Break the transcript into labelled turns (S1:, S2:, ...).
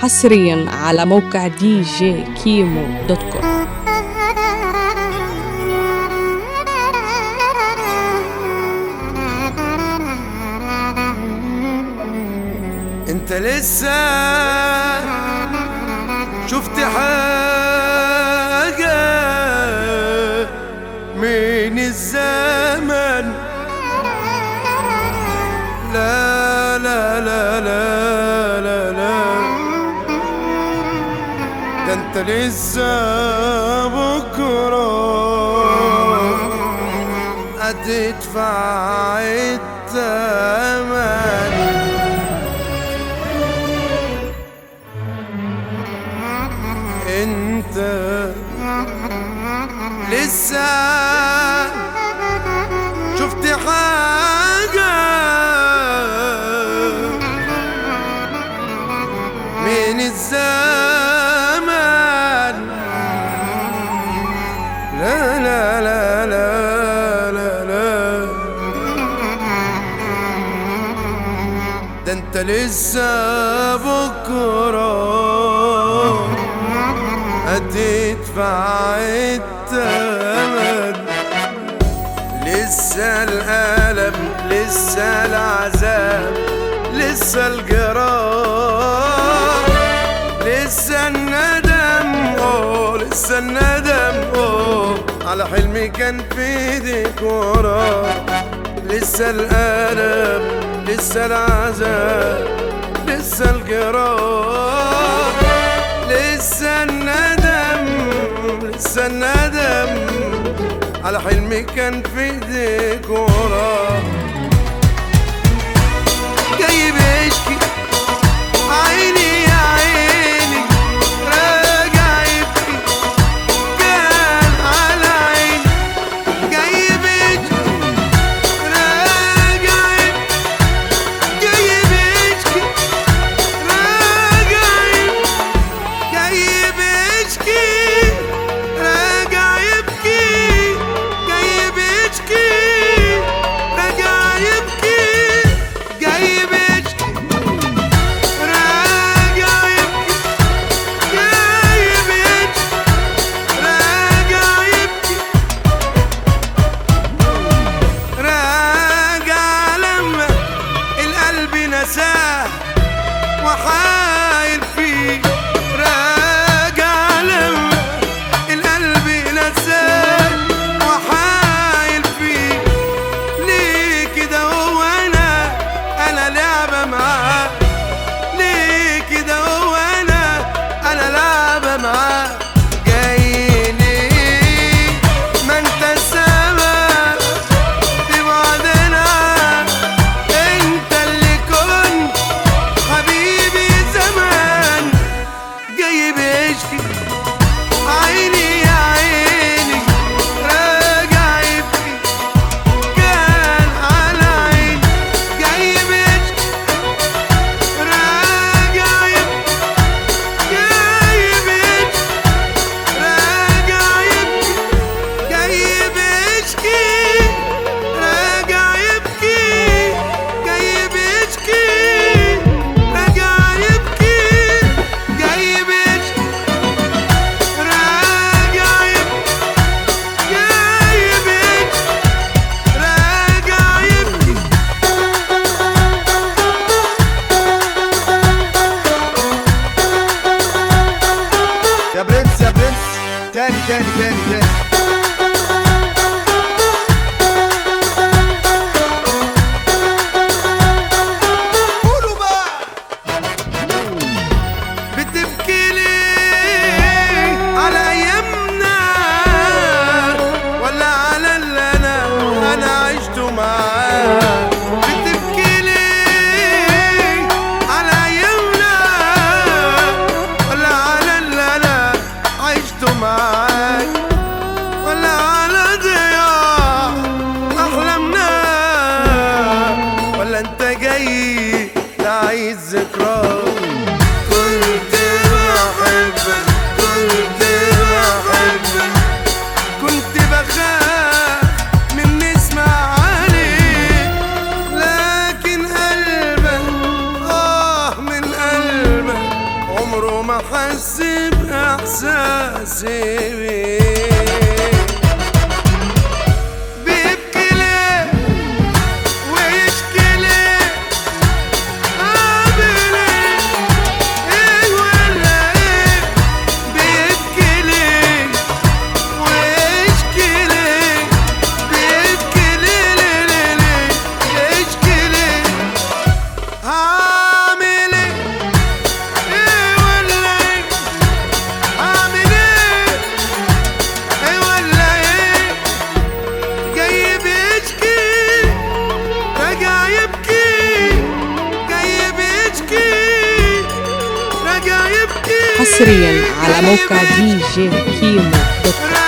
S1: حصريا على موقع دي جي كيمو دوت كوم
S2: انت لسه شفت حاجة من الزمن لا لا لا لا لا لا ده انت لسه بكرة هتدفع الثمن انت لسه شفت حاجة من الزمان لا لا لا لا لا لا ده انت لسه بكره هتدفع الثمن لسه الألم لسه العذاب لسه الجراح لسه الندم اوه لسه الندم اوه على حلمي كان في ايديك وراه لسه الألم لسه العذاب لسه الجراح لسه الندم لسه الندم على حلمي كان في ايديك وراه جاي بيشكي عيني يا عيني راجع يبكي كان على عيني جاي بيشكي راجع يبكي جاي بيشكي راجع يبكي جاي بيشكي راجع يبكي جاي بيشكي راجع يبكي جاي بيشكي راجع يبكي جاي بيشكي راجع يبكي راجع لما القلب نساه وحايل فيه راجع لما القلب نساه وحايل فيه ليه كده هو انا انا لعبة معاه ليه كده هو انا انا لعبة معاه جاي ليه ما انت السبب في بعدنا انت اللي كنت حبيبي زمان جاي بيشكي عيني يا عيني راجع يبكي كان على عيني جاي بيشكي راجع يبكي جاي بيشكي راجع يبكي جاي بيشكي راجع يبكي جاي بيشكي راجع يبكي جاي بيشكي راجع يبكي جاي بيشكي راجع يبكي
S3: يا برنس يا برنس تاني تاني تاني تاني قولوا بقى
S2: بتبكي ليه على ايامنا ولا على اللي انا انا عشته معاه بتبكي ليه على ايامنا ولا على اللي انا عشته معاك عمره ما حس بإحساسي بيبكي ليه ويشكي ليه عامل ايه ايه ولا ايه بيبكي ليه ويشكي ليه بيبكي ليه ليه ليه ليه يشكي ليه عامل ايه ايه ولا ايه عامل ايه ايه ولا ايه جاي بيشكي راجع يبكي جاي بيشكي راجع يبكي
S1: حصريا على موقع دي جي كيمو دوت كوم